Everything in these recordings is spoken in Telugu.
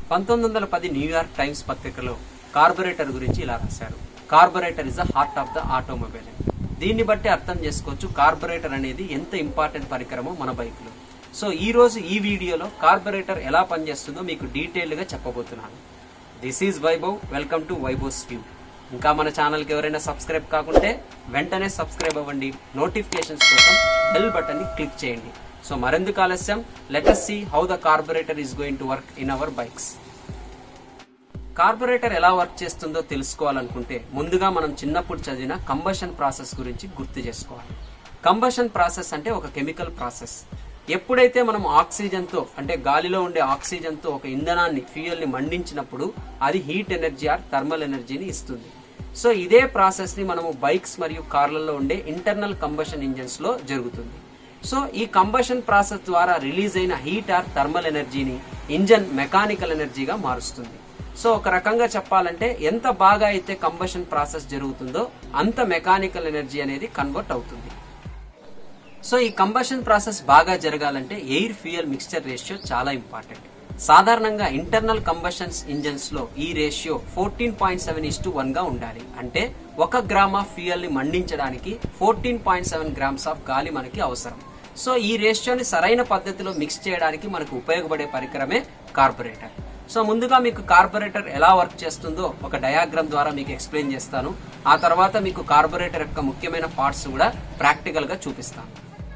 పంతొమ్మిది వందల పది న్యూయార్క్ టైమ్స్ పత్రికలో కార్బొరేటర్ గురించి ఇలా రాశారు carburettor is the heart of the automobile దీన్ని బట్టి అర్థం చేసుకోవచ్చు కార్బొరేటర్ అనేది ఎంత ఇంపార్టెంట్ పరికరమో మన బైక్ లో సో ఈ రోజు ఈ వీడియోలో కార్బొరేటర్ ఎలా పనిచేస్తుందో మీకు డీటెయిల్ గా చెప్పబోతున్నాను this is Vaibhav welcome to Vaibhav's view ఇంకా మన ఛానల్ కి ఎవరైనా సబ్స్క్రైబ్ కాకుంటే వెంటనే సబ్స్క్రైబ్ అవ్వండి నోటిఫికేషన్స్ కోసం బెల్ బటన్ ని క్లిక్ చేయండి సో మరెందుకు ఆలస్యం let us see how the carburettor is going to work in our bikes carburettor ఎలా వర్క్ చేస్తుందో తెలుసుకోవాలనుకుంటే ముందుగా మనం చిన్నప్పుడు చదివిన కంబషన్ ప్రాసెస్ గురించి గుర్తు చేసుకోవాలి కంబషన్ ప్రాసెస్ అంటే ఒక కెమికల్ ప్రాసెస్ ఎప్పుడైతే మనం ఆక్సిజన్ తో అంటే గాలిలో ఉండే ఆక్సిజన్ తో ఒక ఇంధనాన్ని ఫ్యూయల్ ని మండించినప్పుడు అది హీట్ ఎనర్జీ ఆర్ థర్మల్ ఎనర్జీని ఇస్తుంది సో ఇదే ప్రాసెస్ ని మనము బైక్స్ మరియు కార్లలో ఉండే ఇంటర్నల్ కంబషన్ ఇంజన్స్ లో జరుగుతుంది సో ఈ కంబషన్ ప్రాసెస్ ద్వారా రిలీజ్ అయిన హీట్ ఆర్ థర్మల్ ఎనర్జీని ఇంజన్ మెకానికల్ ఎనర్జీగా మారుస్తుంది సో ఒక రకంగా చెప్పాలంటే ఎంత బాగా అయితే కంబషన్ ప్రాసెస్ జరుగుతుందో అంత మెకానికల్ ఎనర్జీ అనేది కన్వర్ట్ అవుతుంది సో ఈ కంబషన్ ప్రాసెస్ బాగా జరగాలంటే ఎయిర్ ఫ్యూయల్ మిక్స్చర్ రేషియో చాలా ఇంపార్టెంట్ సాధారణంగా ఇంటర్నల్ కంబషన్స్ ఇంజన్స్ లో ఈ ratio fourteen point seven is to one గా ఉండాలి అంటే ఒక గ్రామ్ ఆఫ్ ఫ్యూయల్ ని మండించడానికి fourteen point seven grams of గాలి మనకి అవసరం సో ఈ రేషియోని సరైన పద్ధతిలో మిక్స్ చేయడానికి మనకు ఉపయోగపడే పరికరమే కార్బొరేటర్ సో ముందుగా మీకు కార్బొరేటర్ ఎలా వర్క్ చేస్తుందో ఒక డయాగ్రామ్ ద్వారా మీకు ఎక్స్ప్లెయిన్ చేస్తాను ఆ తర్వాత మీకు కార్బొరేటర్ యొక్క ముఖ్యమైన పార్ట్స్ కూడా ప్రాక్టికల్ గా చూపిస్తాను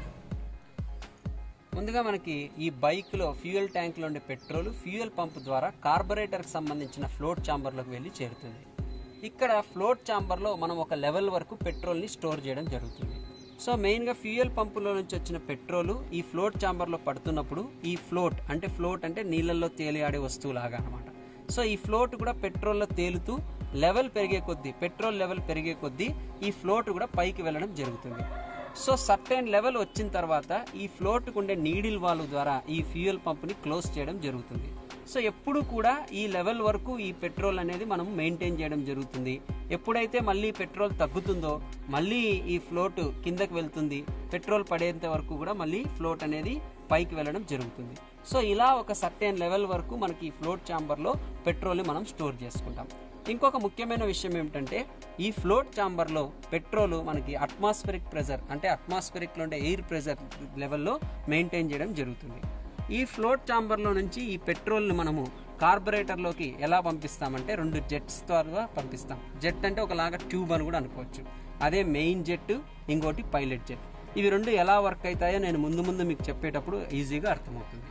ముందుగా మనకి ఈ బైక్ లో ఫ్యూయల్ ట్యాంక్ లో ఉండే పెట్రోల్ ఫ్యూయల్ పంప్ ద్వారా కార్బొరేటర్ కి సంబంధించిన ఫ్లోట్ చాంబర్ లోకి వెళ్ళి చేరుతుంది ఇక్కడ ఫ్లోట్ చాంబర్ లో మనం ఒక లెవెల్ వరకు పెట్రోల్ ని స్టోర్ చేయడం జరుగుతుంది సో మెయిన్ గా ఫ్యూయల్ పంపులో నుంచి వచ్చిన పెట్రోల్ ఈ ఫ్లోట్ చాంబర్ లో పడుతున్నప్పుడు ఈ ఫ్లోట్ అంటే ఫ్లోట్ అంటే నీళ్ళల్లో తేలియాడే వస్తువు లాగా అనమాట సో ఈ ఫ్లోట్ కూడా పెట్రోల్లో తేలుతూ లెవెల్ పెరిగే కొద్దీ పెట్రోల్ లెవెల్ పెరిగే కొద్దీ ఈ ఫ్లోట్ కూడా పైకి వెళ్ళడం జరుగుతుంది సో సర్టెన్ లెవెల్ వచ్చిన తర్వాత ఈ ఫ్లోట్ ఉండే నీడిల్ వాల్వ్ ద్వారా ఈ ఫ్యూయల్ పంప్ ని క్లోజ్ చేయడం జరుగుతుంది సో ఎప్పుడు కూడా ఈ లెవెల్ వరకు ఈ పెట్రోల్ అనేది మనం మెయింటైన్ చేయడం జరుగుతుంది ఎప్పుడైతే మళ్ళీ పెట్రోల్ తగ్గుతుందో మళ్ళీ ఈ ఫ్లోట్ కిందకి వెళ్తుంది పెట్రోల్ పడేంత వరకు కూడా మళ్ళీ ఫ్లోట్ అనేది పైకి వెళ్ళడం జరుగుతుంది సో ఇలా ఒక సర్టెన్ లెవెల్ వరకు మనకి ఈ ఫ్లోట్ ఛాంబర్లో పెట్రోల్ని మనం స్టోర్ చేసుకుంటాం ఇంకొక ముఖ్యమైన విషయం ఏమిటంటే ఈ ఫ్లోట్ ఛాంబర్లో పెట్రోల్ మనకి అట్మాస్ఫిరిక్ ప్రెజర్ అంటే అట్మాస్ఫిరిక్లో ఉండే ఎయిర్ ప్రెజర్ లెవెల్లో మెయింటైన్ చేయడం జరుగుతుంది ఈ ఫ్లోట్ ఛాంబర్లో నుంచి ఈ పెట్రోల్ని మనము కార్బొరేటర్లోకి ఎలా పంపిస్తామంటే రెండు జెట్స్ ద్వారా పంపిస్తాం జెట్ అంటే ఒకలాగా ట్యూబ్ అని కూడా అనుకోవచ్చు అదే మెయిన్ జెట్ ఇంకోటి పైలట్ జెట్ ఇవి రెండు ఎలా వర్క్ అవుతాయో నేను ముందు ముందు మీకు చెప్పేటప్పుడు ఈజీగా అర్థమవుతుంది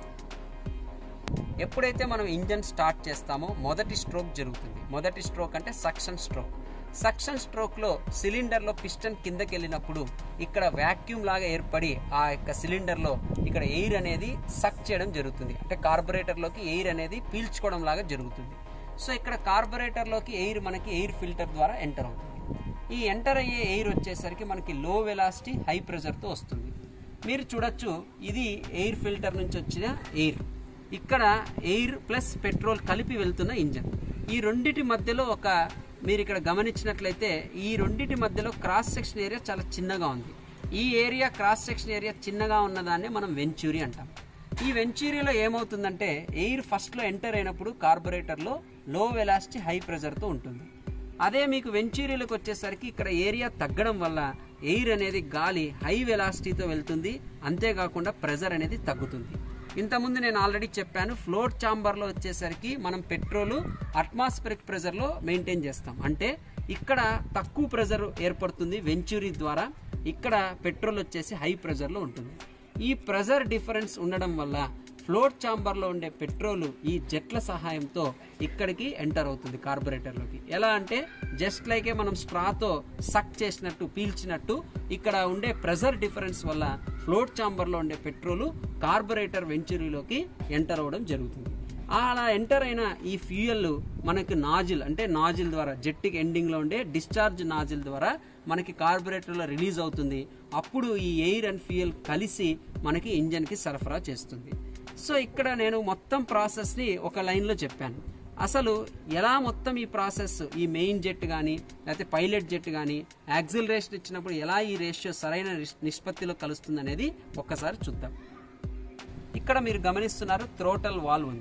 ఎప్పుడైతే మనం ఇంజన్ స్టార్ట్ చేస్తామో మొదటి స్ట్రోక్ జరుగుతుంది మొదటి స్ట్రోక్ అంటే సక్షన్ స్ట్రోక్ సక్షన్ స్ట్రోక్ లో సిలిండర్ లో పిస్టన్ కిందకి వెళ్ళినప్పుడు ఇక్కడ వాక్యూమ్ లాగా ఏర్పడి ఆ యొక్క సిలిండర్ లో ఇక్కడ ఎయిర్ అనేది సక్ చేయడం జరుగుతుంది అంటే కార్బొరేటర్ లోకి ఎయిర్ అనేది పీల్చుకోవడం లాగా జరుగుతుంది సో ఇక్కడ కార్బొరేటర్ లోకి ఎయిర్ మనకి ఎయిర్ ఫిల్టర్ ద్వారా ఎంటర్ అవుతుంది ఈ ఎంటర్ అయ్యే ఎయిర్ వచ్చేసరికి మనకి లో వెలాసిటీ హై ప్రెషర్ తో వస్తుంది మీరు చూడొచ్చు ఇది ఎయిర్ ఫిల్టర్ నుంచి వచ్చిన ఎయిర్ ఇక్కడ ఎయిర్ ప్లస్ పెట్రోల్ కలిపి వెళ్తున్న ఇంజన్ ఈ రెండిటి మధ్యలో ఒక మీరు ఇక్కడ గమనించినట్లయితే ఈ రెండిటి మధ్యలో క్రాస్ సెక్షన్ ఏరియా చాలా చిన్నగా ఉంది ఈ ఏరియా క్రాస్ సెక్షన్ ఏరియా చిన్నగా ఉన్నదాన్ని మనం వెంచూరీ అంటాం ఈ వెంచూరీలో ఏమవుతుందంటే ఎయిర్ ఫస్ట్లో ఎంటర్ అయినప్పుడు కార్బొరేటర్లో లో వెలాసిటీ హై ప్రెషర్తో ఉంటుంది అదే మీకు వెంచూరీలకు వచ్చేసరికి ఇక్కడ ఏరియా తగ్గడం వల్ల ఎయిర్ అనేది గాలి హై వెలాసిటీతో వెళ్తుంది అంతేకాకుండా ప్రెజర్ అనేది తగ్గుతుంది ఇంతకుముందు నేను ఆల్రెడీ చెప్పాను ఫ్లోట్ ఛాంబర్లో వచ్చేసరికి మనం పెట్రోల్ అట్మాస్ఫిరిక్ ప్రెజర్లో మెయింటైన్ చేస్తాం అంటే ఇక్కడ తక్కువ ప్రెజర్ ఏర్పడుతుంది వెంచూరీ ద్వారా ఇక్కడ పెట్రోల్ వచ్చేసి హై ప్రెజర్లో ఉంటుంది ఈ ప్రెజర్ డిఫరెన్స్ ఉండడం వల్ల ఫ్లోట్ ఛాంబర్లో ఉండే పెట్రోల్ ఈ జెట్ల సహాయంతో ఇక్కడికి ఎంటర్ అవుతుంది కార్బొరేటర్లోకి ఎలా అంటే జస్ట్ లైకే మనం స్ట్రాతో సక్ చేసినట్టు పీల్చినట్టు ఇక్కడ ఉండే ప్రెజర్ డిఫరెన్స్ వల్ల ఫ్లోట్ ఛాంబర్లో ఉండే పెట్రోల్ కార్బొరేటర్ వెంచురీలోకి ఎంటర్ అవ్వడం జరుగుతుంది అలా ఎంటర్ అయిన ఈ ఫ్యూయల్ మనకి నాజిల్ అంటే నాజిల్ ద్వారా జెట్టికి ఎండింగ్లో ఉండే డిశ్చార్జ్ నాజిల్ ద్వారా మనకి కార్బొరేటర్లో రిలీజ్ అవుతుంది అప్పుడు ఈ ఎయిర్ అండ్ ఫ్యూయల్ కలిసి మనకి ఇంజన్కి సరఫరా చేస్తుంది సో ఇక్కడ నేను మొత్తం ప్రాసెస్ని ఒక లైన్లో చెప్పాను అసలు ఎలా మొత్తం ఈ ప్రాసెస్ ఈ మెయిన్ జెట్ కానీ లేకపోతే పైలట్ జెట్ కానీ యాక్సిలరేషన్ ఇచ్చినప్పుడు ఎలా ఈ రేషియో సరైన నిష్- నిష్పత్తిలో కలుస్తుంది అనేది ఒక్కసారి చూద్దాం ఇక్కడ మీరు గమనిస్తున్నారు థ్రోటల్ వాల్వ్ ఉంది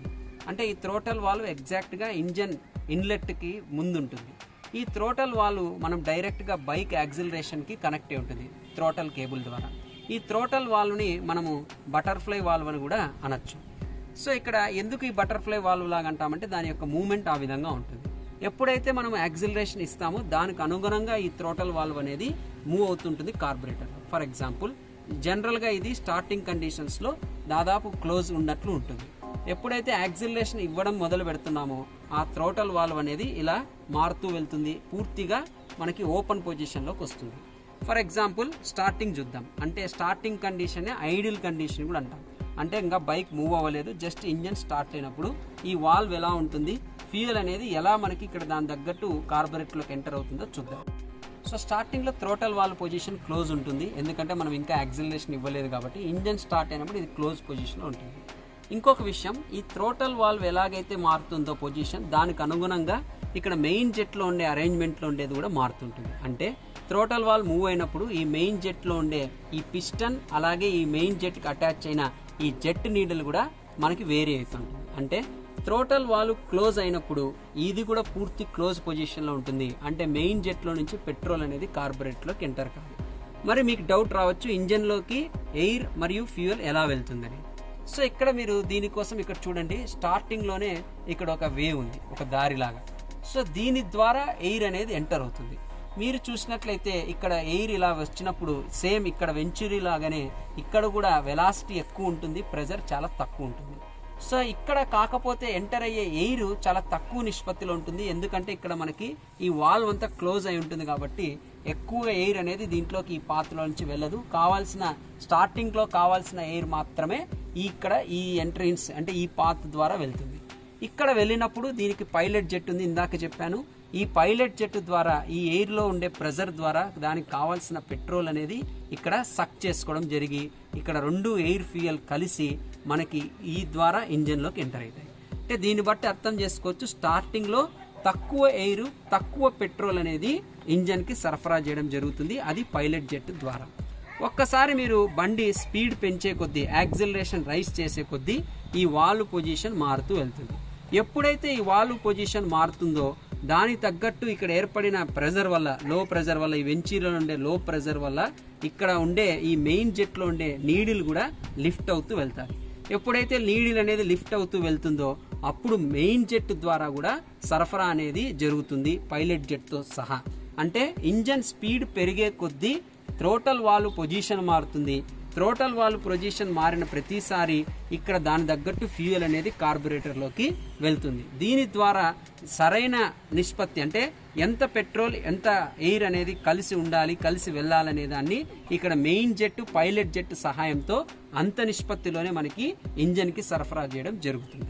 అంటే ఈ థ్రోటల్ వాల్వ్ ఎగ్జాక్ట్గా ఇంజన్ ఇన్లెట్కి ముందు ఉంటుంది ఈ థ్రోటల్ వాల్వ్ మనం డైరెక్ట్గా బైక్ యాక్సిలరేషన్కి కనెక్ట్ అయి ఉంటుంది థ్రోటల్ కేబుల్ ద్వారా ఈ థ్రోటల్ వాల్వ్ని మనము బటర్ఫ్లై వాల్వ్ అని కూడా అనొచ్చు సో ఇక్కడ ఎందుకు ఈ బటర్ఫ్లై వాల్వ్ లాగా అంటామంటే దాని యొక్క మూమెంట్ ఆ విధంగా ఉంటుంది ఎప్పుడైతే మనం యాక్సిలరేషన్ ఇస్తామో దానికి అనుగుణంగా ఈ థ్రోటల్ వాల్వ్ అనేది మూవ్ అవుతుంటుంది కార్బొరేటర్ ఫర్ ఎగ్జాంపుల్ జనరల్గా ఇది స్టార్టింగ్ కండిషన్స్లో దాదాపు క్లోజ్ ఉన్నట్లు ఉంటుంది ఎప్పుడైతే యాక్సిలరేషన్ ఇవ్వడం మొదలు పెడుతున్నామో ఆ థ్రోటల్ వాల్వ్ అనేది ఇలా మారుతూ వెళ్తుంది పూర్తిగా మనకి ఓపెన్ పొజిషన్లోకి వస్తుంది ఫర్ ఎగ్జాంపుల్ స్టార్టింగ్ చూద్దాం అంటే స్టార్టింగ్ కండిషన్ ఐడియల్ కండిషన్ కూడా అంటాం అంటే ఇంకా బైక్ మూవ్ అవ్వలేదు జస్ట్ ఇంజన్ స్టార్ట్ అయినప్పుడు ఈ వాల్వ్ ఎలా ఉంటుంది ఫ్యూయల్ అనేది ఎలా మనకి ఇక్కడ దాని తగ్గట్టు కార్బొరేట్లోకి ఎంటర్ అవుతుందో చూద్దాం సో స్టార్టింగ్లో థ్రోటల్ వాల్ పొజిషన్ క్లోజ్ ఉంటుంది ఎందుకంటే మనం ఇంకా యాక్సిలరేషన్ ఇవ్వలేదు కాబట్టి ఇంజన్ స్టార్ట్ అయినప్పుడు ఇది క్లోజ్ పొజిషన్లో ఉంటుంది ఇంకొక విషయం ఈ థ్రోటల్ వాల్వ్ ఎలాగైతే మారుతుందో పొజిషన్ దానికి అనుగుణంగా ఇక్కడ మెయిన్ జెట్లో ఉండే అరేంజ్మెంట్లో ఉండేది కూడా మారుతుంటుంది అంటే థ్రోటల్ వాల్ మూవ్ అయినప్పుడు ఈ మెయిన్ జెట్లో ఉండే ఈ పిస్టన్ అలాగే ఈ మెయిన్ జెట్కి అటాచ్ అయిన ఈ జెట్ నీడలు కూడా మనకి వేరీ అవుతుంటుంది అంటే థ్రోటల్ వాల్ క్లోజ్ అయినప్పుడు ఇది కూడా పూర్తి క్లోజ్ పొజిషన్లో ఉంటుంది అంటే మెయిన్ జెట్లో నుంచి పెట్రోల్ అనేది కార్బొరేట్లోకి ఎంటర్ కాదు మరి మీకు డౌట్ రావచ్చు ఇంజన్లోకి ఎయిర్ మరియు ఫ్యూయల్ ఎలా వెళ్తుందని సో ఇక్కడ మీరు దీనికోసం ఇక్కడ చూడండి స్టార్టింగ్లోనే ఇక్కడ ఒక వేవ్ ఉంది ఒక దారిలాగా సో దీని ద్వారా ఎయిర్ అనేది ఎంటర్ అవుతుంది మీరు చూసినట్లయితే ఇక్కడ ఎయిర్ ఇలా వచ్చినప్పుడు సేమ్ ఇక్కడ వెంచురీ లాగానే ఇక్కడ కూడా వెలాసిటీ ఎక్కువ ఉంటుంది ప్రెజర్ చాలా తక్కువ ఉంటుంది సో ఇక్కడ కాకపోతే ఎంటర్ అయ్యే ఎయిర్ చాలా తక్కువ నిష్పత్తిలో ఉంటుంది ఎందుకంటే ఇక్కడ మనకి ఈ వాల్వ్ అంతా క్లోజ్ అయి ఉంటుంది కాబట్టి ఎక్కువగా ఎయిర్ అనేది దీంట్లోకి ఈ పాత్రలో నుంచి వెళ్ళదు కావాల్సిన స్టార్టింగ్లో కావాల్సిన ఎయిర్ మాత్రమే ఇక్కడ ఈ ఎంట్రన్స్ అంటే ఈ పాత్ ద్వారా వెళ్తుంది ఇక్కడ వెళ్ళినప్పుడు దీనికి పైలట్ జెట్ ఉంది ఇందాక చెప్పాను ఈ పైలట్ జెట్ ద్వారా ఈ ఎయిర్లో ఉండే ప్రెజర్ ద్వారా దానికి కావాల్సిన పెట్రోల్ అనేది ఇక్కడ సక్ చేసుకోవడం జరిగి ఇక్కడ రెండు ఎయిర్ ఫ్యూయల్ కలిసి మనకి ఈ ద్వారా ఇంజన్లోకి ఎంటర్ అవుతాయి అంటే దీన్ని బట్టి అర్థం చేసుకోవచ్చు స్టార్టింగ్లో తక్కువ ఎయిర్ తక్కువ పెట్రోల్ అనేది ఇంజన్కి సరఫరా చేయడం జరుగుతుంది అది పైలట్ జెట్ ద్వారా ఒక్కసారి మీరు బండి స్పీడ్ పెంచే కొద్దీ యాక్సిలరేషన్ రైస్ చేసే కొద్దీ ఈ వాల్వ్ పొజిషన్ మారుతూ వెళ్తుంది ఎప్పుడైతే ఈ వాల్వ్ పొజిషన్ మారుతుందో దానికి తగ్గట్టు ఇక్కడ ఏర్పడిన ప్రెజర్ వల్ల లో ప్రెజర్ వల్ల ఈ వెంచీలో ఉండే లో ప్రెజర్ వల్ల ఇక్కడ ఉండే ఈ మెయిన్ జెట్లో ఉండే నీడిల్ కూడా లిఫ్ట్ అవుతూ వెళ్తాయి ఎప్పుడైతే నీడిల్ అనేది లిఫ్ట్ అవుతూ వెళ్తుందో అప్పుడు మెయిన్ జెట్ ద్వారా కూడా సరఫరా అనేది జరుగుతుంది పైలట్ జెట్తో సహా అంటే ఇంజన్ స్పీడ్ పెరిగే కొద్దీ థ్రోటల్ వాల్వ్ పొజిషన్ మారుతుంది థ్రోటల్ వాల్వ్ పొజిషన్ మారిన ప్రతిసారి ఇక్కడ దాని తగ్గట్టు ఫ్యూయల్ అనేది కార్బొరేటర్లోకి వెళ్తుంది దీని ద్వారా సరైన నిష్పత్తి అంటే ఎంత పెట్రోల్ ఎంత ఎయిర్ అనేది కలిసి ఉండాలి కలిసి వెళ్ళాలనే దాన్ని ఇక్కడ మెయిన్ జెట్ పైలట్ జెట్ సహాయంతో అంత నిష్పత్తిలోనే మనకి ఇంజన్కి సరఫరా చేయడం జరుగుతుంది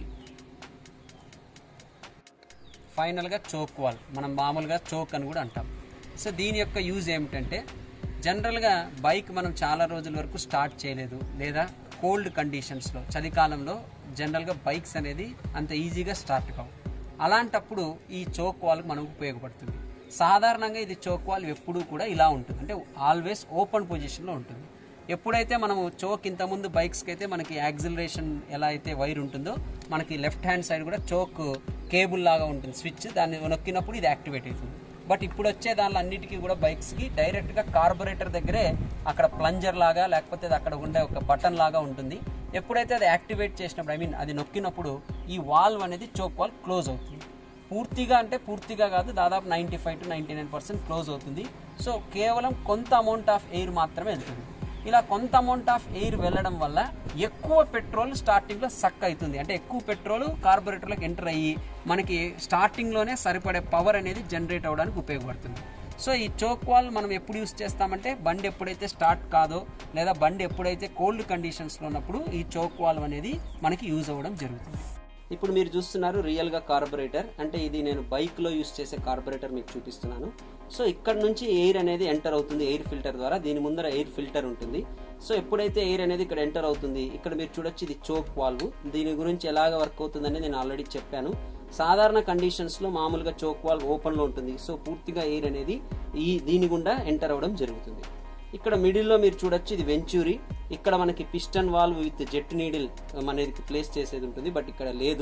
ఫైనల్గా చోక్ వాల్ మనం మామూలుగా చోక్ అని కూడా అంటాం సో దీని యొక్క యూజ్ ఏమిటంటే జనరల్గా బైక్ మనం చాలా రోజుల వరకు స్టార్ట్ చేయలేదు లేదా కోల్డ్ కండిషన్స్లో చలికాలంలో జనరల్గా బైక్స్ అనేది అంత ఈజీగా స్టార్ట్ కావు అలాంటప్పుడు ఈ చోక్ వాల్ మనకు ఉపయోగపడుతుంది సాధారణంగా ఇది చోక్ వాల్ ఎప్పుడూ కూడా ఇలా ఉంటుంది అంటే ఆల్వేస్ ఓపెన్ పొజిషన్లో ఉంటుంది ఎప్పుడైతే మనము చోక్ ఇంతకుముందు బైక్స్కి అయితే మనకి యాక్సిలరేషన్ ఎలా అయితే వైర్ ఉంటుందో మనకి లెఫ్ట్ హ్యాండ్ సైడ్ కూడా చోక్ కేబుల్ లాగా ఉంటుంది స్విచ్ దాన్ని నొక్కినప్పుడు ఇది యాక్టివేట్ అవుతుంది బట్ ఇప్పుడు వచ్చే దానిలో అన్నిటికీ కూడా బైక్స్కి డైరెక్ట్గా కార్బొరేటర్ దగ్గరే అక్కడ ప్లంజర్ లాగా లేకపోతే అది అక్కడ ఉండే ఒక బటన్ లాగా ఉంటుంది ఎప్పుడైతే అది యాక్టివేట్ చేసినప్పుడు ఐ మీన్ అది నొక్కినప్పుడు ఈ వాల్వ్ అనేది చోక్ వాల్ క్లోజ్ అవుతుంది పూర్తిగా అంటే పూర్తిగా కాదు దాదాపు ninety five to ninety nine percent close అవుతుంది సో కేవలం కొంత అమౌంట్ ఆఫ్ ఎయిర్ మాత్రమే వెళ్తుంది ఇలా కొంత అమౌంట్ ఆఫ్ ఎయిర్ వెళ్ళడం వల్ల ఎక్కువ పెట్రోల్ స్టార్టింగ్లో సక్ అవుతుంది అంటే ఎక్కువ పెట్రోల్ కార్బొరేటర్లోకి ఎంటర్ అయ్యి మనకి స్టార్టింగ్లోనే సరిపడే పవర్ అనేది జనరేట్ అవ్వడానికి ఉపయోగపడుతుంది సో ఈ చోక్ వాల్ మనం ఎప్పుడు యూస్ చేస్తామంటే బండి ఎప్పుడైతే స్టార్ట్ కాదో లేదా బండి ఎప్పుడైతే కోల్డ్ కండిషన్స్లో ఉన్నప్పుడు ఈ చోక్ వాల్ అనేది మనకి యూజ్ అవ్వడం జరుగుతుంది ఇప్పుడు మీరు చూస్తున్నారు రియల్గా కార్బొరేటర్ అంటే ఇది నేను బైక్లో యూస్ చేసే కార్బొరేటర్ మీకు చూపిస్తున్నాను సో ఇక్కడ నుంచి ఎయిర్ అనేది ఎంటర్ అవుతుంది ఎయిర్ ఫిల్టర్ ద్వారా దీని ముందర ఎయిర్ ఫిల్టర్ ఉంటుంది సో ఎప్పుడైతే ఎయిర్ అనేది ఇక్కడ ఎంటర్ అవుతుంది ఇక్కడ మీరు చూడొచ్చు ఇది చోక్ వాల్వ్ దీని గురించి ఎలాగ వర్క్ అవుతుందని నేను ఆల్రెడీ చెప్పాను సాధారణ కండిషన్స్లో మామూలుగా చోక్ వాల్వ్ ఓపెన్లో ఉంటుంది సో పూర్తిగా ఎయిర్ అనేది ఈ దీని గుండా ఎంటర్ అవ్వడం జరుగుతుంది ఇక్కడ మిడిల్లో మీరు చూడొచ్చు ఇది వెంచూరి ఇక్కడ మనకి piston valve with jet needle అనేది ప్లేస్ చేసేది ఉంటుంది బట్ ఇక్కడ లేదు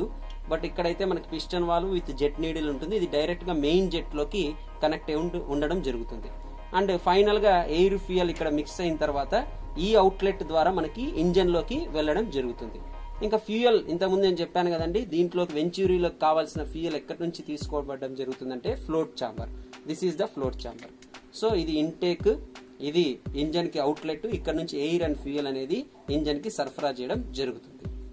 బట్ ఇక్కడైతే మనకి piston valve with jet needle ఉంటుంది ఇది డైరెక్ట్ గా మెయిన్ జెట్ లోకి కనెక్ట్ అయి ఉండ- ఉండడం జరుగుతుంది అండ్ ఫైనల్ గా ఎయిర్ ఫ్యూయల్ ఇక్కడ మిక్స్ అయిన తర్వాత ఈ అవుట్లెట్ ద్వారా మనకి ఇంజన్ లోకి వెళ్ళడం జరుగుతుంది ఇంకా ఫ్యూయల్ ఇంతకుముందు నేను చెప్పాను కదండి దీంట్లోకి వెంచూరీలోకి కావాల్సిన ఫ్యూయల్ ఎక్కడి నుంచి తీసుకోబడడం జరుగుతుందంటే float chamber this is the float chamber so ఇది ఇంటేక్ ఇది ఇంజన్ కి అవుట్లెట్ ఇక్కడ నుంచి ఎయిర్ అండ్ ఫ్యూయల్ అనేది ఇంజన్ కి సరఫరా చేయడం జరుగుతుంది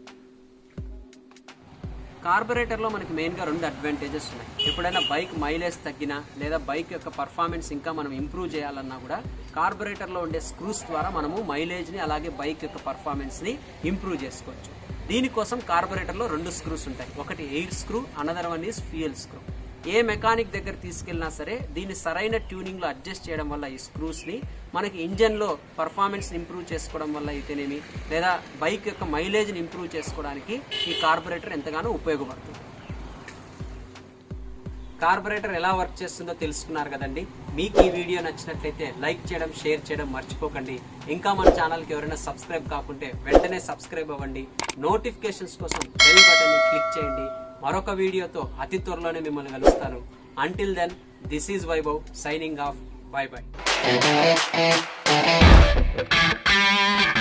కార్బొరేటర్లో మనకి మెయిన్గా రెండు అడ్వాంటేజెస్ ఉన్నాయి ఎప్పుడైనా బైక్ మైలేజ్ తగ్గినా లేదా బైక్ యొక్క పర్ఫార్మెన్స్ ఇంకా మనం ఇంప్రూవ్ చేయాలన్నా కూడా కార్బొరేటర్లో ఉండే స్క్రూస్ ద్వారా మనము మైలేజ్ని అలాగే బైక్ యొక్క పర్ఫార్మెన్స్ని ఇంప్రూవ్ చేసుకోవచ్చు దీనికోసం కార్బొరేటర్లో రెండు స్క్రూస్ ఉంటాయి ఒకటి air screw another one is fuel screw ఏ మెకానిక్ దగ్గర తీసుకెళ్ళినా సరే దీన్ని సరైన ట్యూనింగ్ లో అడ్జస్ట్ చేయడం వల్ల ఈ స్క్రూస్ ని మనకి ఇంజన్ లో పర్ఫార్మెన్స్ ఇంప్రూవ్ చేసుకోవడం వల్ల అయితేనేమి లేదా బైక్ యొక్క మైలేజ్ ని ఇంప్రూవ్ చేసుకోవడానికి ఈ కార్బొరేటర్ ఎంతగానో ఉపయోగపడుతుంది కార్బొరేటర్ ఎలా వర్క్ చేస్తుందో తెలుసుకున్నారు కదండి మీకు ఈ వీడియో నచ్చినట్లయితే లైక్ చేయడం షేర్ చేయడం మర్చిపోకండి ఇంకా మన ఛానల్కి ఎవరైనా సబ్స్క్రైబ్ కాకుంటే వెంటనే సబ్స్క్రైబ్ అవ్వండి నోటిఫికేషన్స్ కోసం బెల్ బటన్ క్లిక్ చేయండి మరొక వీడియోతో అతి త్వరలోనే మిమ్మల్ని కలుస్తాను until then this is Vaibhav signing off bye by